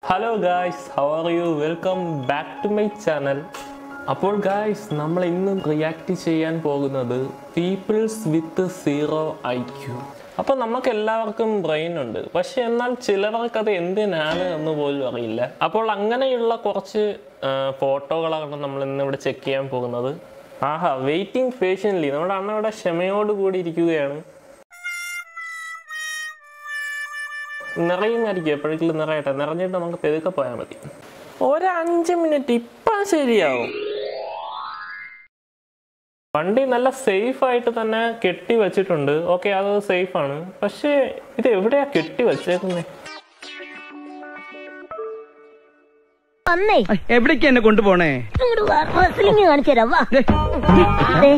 hello guys how are you welcome back to my channel അപ്പോൾ guys നമ്മൾ ഇന്ന് react ചെയ്യാൻ പോകുന്നത് peoples with zero I Q അപ്പോൾ നമുക്ക് എല്ലാവർക്കും ബ്രെയിൻ ഉണ്ട് പക്ഷെ എന്നാൽ ചിലർക്ക് അത് എന്തിനാണ് എന്ന് പോലും അറിയില്ല അപ്പോൾ അങ്ങനെയുള്ള കുറച്ച് ഫോട്ടോകളാണ് നമ്മൾ ഇന്ന് ഇവിടെ ചെക്ക് ചെയ്യാൻ പോകുന്നത് ആഹാ വെയിറ്റിംഗ് പേഷ്യൻ്റ്ലി നമ്മുടെ അണ്ണ ഇവിടെ ക്ഷമയോട് കൂടി ഇരിക്കുകയാണ് നിറയുമായിരിക്കും എപ്പോഴെങ്കിലും നിറയട്ടെ നിറഞ്ഞിട്ട് നമുക്ക് പെതുക്കെ പോയാൽ മതി ഒരു അഞ്ച് മിനിറ്റ് ഇപ്പം ശരിയാവും വണ്ടി നല്ല സേഫ് ആയിട്ട് തന്നെ കെട്ടി വെച്ചിട്ടുണ്ട് ഓക്കെ അത് സേഫ് ആണ് പക്ഷേ ഇത് എവിടെയാ കെട്ടി വെച്ചേക്കുന്നത് വന്നേ എവിടേക്ക് എന്നെ കൊണ്ടുപോണേ ഇങ്ങോട്ട് വാ റെസ്ലിംഗ് കാണിച്ചു തരാം വാ ദേ,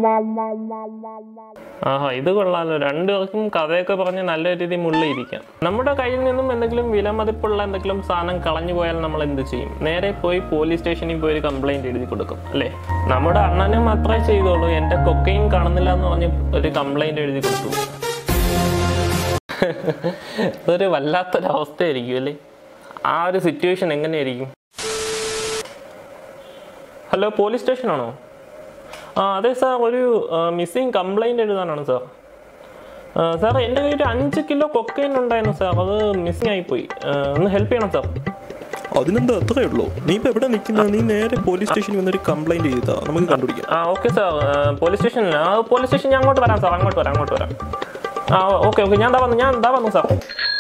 ആഹാ ഇത് കൊള്ളാലോ രണ്ടുപേർക്കും കഥയൊക്കെ പറഞ്ഞ് നല്ല രീതിയിൽ മുള്ളിയിരിക്കാം നമ്മുടെ കയ്യിൽ നിന്നും എന്തെങ്കിലും വിലമതിപ്പുള്ള എന്തെങ്കിലും സാധനം കളഞ്ഞു പോയാൽ നമ്മൾ എന്ത് ചെയ്യും നേരെ പോയി പോലീസ് സ്റ്റേഷനിൽ പോയി ഒരു കംപ്ലൈന്റ് എഴുതി കൊടുക്കും അല്ലേ നമ്മുടെ അണ്ണന് മാത്രമേ ചെയ്തോളൂ എൻ്റെ കൊക്കയും കാണുന്നില്ല എന്ന് പറഞ്ഞ് ഒരു കംപ്ലൈന്റ് എഴുതി കൊടുത്തു അതൊരു വല്ലാത്തൊരു അവസ്ഥയായിരിക്കും അല്ലേ ആ ഒരു സിറ്റുവേഷൻ എങ്ങനെയായിരിക്കും ഹലോ പോലീസ് സ്റ്റേഷനാണോ ആ അതെ സാർ ഒരു മിസ്സിങ് കംപ്ലൈൻറ്റ് എഴുതാനാണ് സാർ സാർ എൻ്റെ കയ്യിൽ ഒരു അഞ്ച് കിലോ കൊക്കൈൻ ഉണ്ടായിരുന്നു സാർ അത് മിസ്സിങ് ആയിപ്പോയി ആ, ഒന്ന് ഹെൽപ്പ് ചെയ്യണം സാർ അതിനെന്താ അത്രേ ഉള്ളൂ നീ ഇപ്പൊ എവിടെ നിൽക്കുന്നത് നീ നേരെ പോലീസ് സ്റ്റേഷനിൽ വന്നൊരു കംപ്ലൈന്റ് ചെയ്താ നമുക്ക് കണ്ടുപിടിക്കാം ആ ഓക്കെ സാർ പോലീസ് സ്റ്റേഷനിൽ ആ പോലീസ് സ്റ്റേഷൻ ഞാൻ അങ്ങോട്ട് വരാം സാർ അങ്ങോട്ട് വരാം അങ്ങോട്ട് വരാം ആ ഓക്കെ ഓക്കെ ഞാൻ ദാ വന്നു ഞാൻ ദാ വന്നു സാർ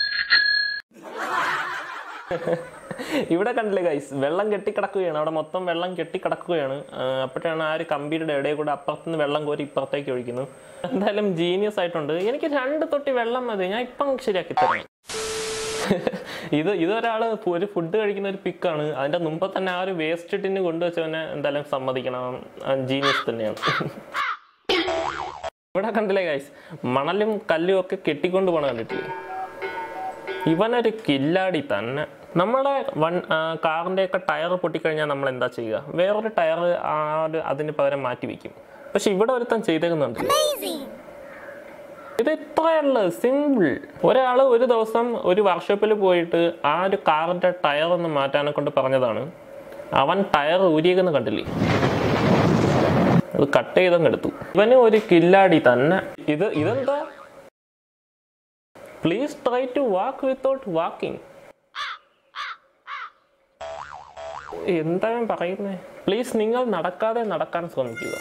ഇവിടെ കണ്ടില്ലേ ഗൈസ് വെള്ളം കെട്ടിക്കിടക്കുകയാണ് അവിടെ മൊത്തം വെള്ളം കെട്ടിക്കിടക്കുകയാണ് ആ, അപ്പോഴാണ് ആ ഒരു കമ്പിയുടെ ഇടയിൽ കൂടെ അപ്പുറത്തുനിന്ന് വെള്ളം കോരി ഇപ്പുറത്തേക്ക് ഒഴിക്കുന്നു എന്തായാലും ജീനിയസ് ആയിട്ടുണ്ട് എനിക്ക് രണ്ട് തൊട്ടി വെള്ളം മതി ഞാൻ ഇപ്പം ശരിയാക്കി തരാം ഇത് ഇതൊരാള് ഒരു ഫുഡ് കഴിക്കുന്ന ഒരു പിക്കാണ് അതിന്റെ മുമ്പ് തന്നെ ആ ഒരു വേസ്റ്റ് ടിന്ന് കൊണ്ടുവച്ചവനെ എന്തായാലും സമ്മതിക്കണം ജീനിയസ് തന്നെയാണ് ഇവിടെ കണ്ടില്ലേ ഗൈസ് മണലും കല്ലും ഒക്കെ കെട്ടിക്കൊണ്ട് പോണ കണ്ടിട്ടില്ലേ ഇവനൊരു കില്ലാടി തന്നെ നമ്മുടെ വൺ കാറിൻ്റെ ഒക്കെ ടയർ പൊട്ടിക്കഴിഞ്ഞാൽ നമ്മൾ എന്താ ചെയ്യുക വേറൊരു ടയർ ആ ഒരു അതിന് പകരം മാറ്റി വെക്കും പക്ഷെ ഇവിടെ ഒരുത്തൻ ചെയ്തേക്കുന്നുണ്ട് ഇത് ഇത്രയുള്ള സിമ്പിൾ ഒരാൾ ഒരു ദിവസം ഒരു വർക്ക്ഷോപ്പിൽ പോയിട്ട് ആ ഒരു കാറിന്റെ ടയർ ഒന്ന് മാറ്റാനെ കൊണ്ട് പറഞ്ഞതാണ് അവൻ ടയർ ഊരിയെന്ന് കണ്ടില്ലേ അത് കട്ട് ചെയ്തങ്ങ് എടുത്തു ഇവന് ഒരു കില്ലാടി തന്നെ ഇത് ഇതെന്താ please try to walk without walking എന്താ ഞാൻ പറയുന്നേ പ്ലീസ് നിങ്ങൾ നടക്കാതെ നടക്കാൻ ശ്രമിക്കുക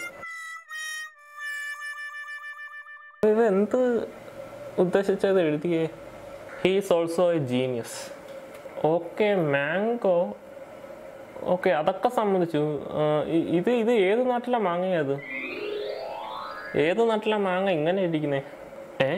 ഇത് എന്ത് ഉദ്ദേശിച്ചത് എഴുതിയേ he's also a genius okay mango okay അതൊക്കെ സമ്മതിച്ചു ആ, ഇ- ഇത് ഇത് ഏത് നാട്ടിലെ മാങ്ങയത് ഏത് നാട്ടിലെ മാങ്ങ ഇങ്ങനെ ഇരിക്കുന്നേ ഏ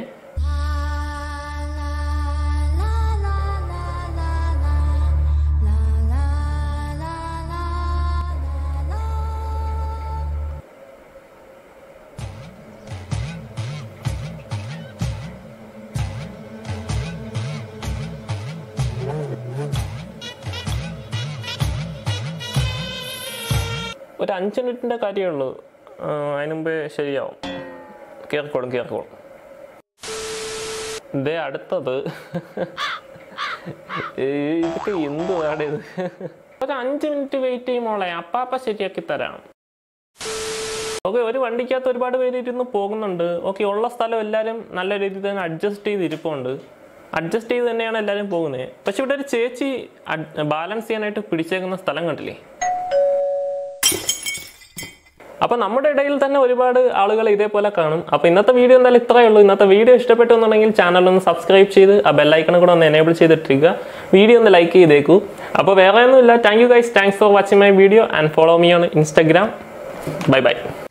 ഒരു അഞ്ച് മിനിറ്റിൻ്റെ കാര്യമേ ഉള്ളൂ ആ, അതിന് മുമ്പേ ശരിയാവും കയറിക്കോളും കയറിക്കോളും ഇതേ അടുത്തത് ഏ, ഇതൊക്കെ എന്തുവാടെ ഇത് ഒരു അഞ്ച് മിനിറ്റ് വെയിറ്റ് ചെയ്യുമോളെ അപ്പാപ്പ ശരിയാക്കി തരാം ഓക്കെ ഒരു വണ്ടിക്കകത്ത് ഒരുപാട് പേര് ഇരുന്ന് പോകുന്നുണ്ട് ഓക്കെ ഉള്ള സ്ഥലം എല്ലാവരും നല്ല രീതിയിൽ തന്നെ അഡ്ജസ്റ്റ് ചെയ്ത് ഇരിപ്പുണ്ട് അഡ്ജസ്റ്റ് ചെയ്ത് തന്നെയാണ് എല്ലാവരും പോകുന്നത് പക്ഷെ ഇവിടെ ഒരു ചേച്ചി ബാലൻസ് ചെയ്യാനായിട്ട് പിടിച്ചേക്കുന്ന സ്ഥലം കണ്ടില്ലേ അപ്പൊ നമ്മുടെ ഇടയിൽ തന്നെ ഒരുപാട് ആളുകൾ ഇതേപോലെ കാണും അപ്പൊ ഇന്നത്തെ വീഡിയോ എന്തായാലും ഇത്രയേ ഉള്ളൂ ഇന്നത്തെ വീഡിയോ ഇഷ്ടപ്പെട്ടു എന്നുണ്ടെങ്കിൽ ചാനൽ ഒന്ന് സബ്സ്ക്രൈബ് ചെയ്ത് ആ ബെല്ലൈക്കൺ കൂടെ ഒന്ന് എനേബിൾ ചെയ്തിട്ടിരിക്കുക വീഡിയോ ഒന്ന് ലൈക്ക് ചെയ്തേക്കൂ അപ്പോൾ വേറെ ഒന്നുമില്ല thank you guys thanks for watching my video and follow me on Instagram bye by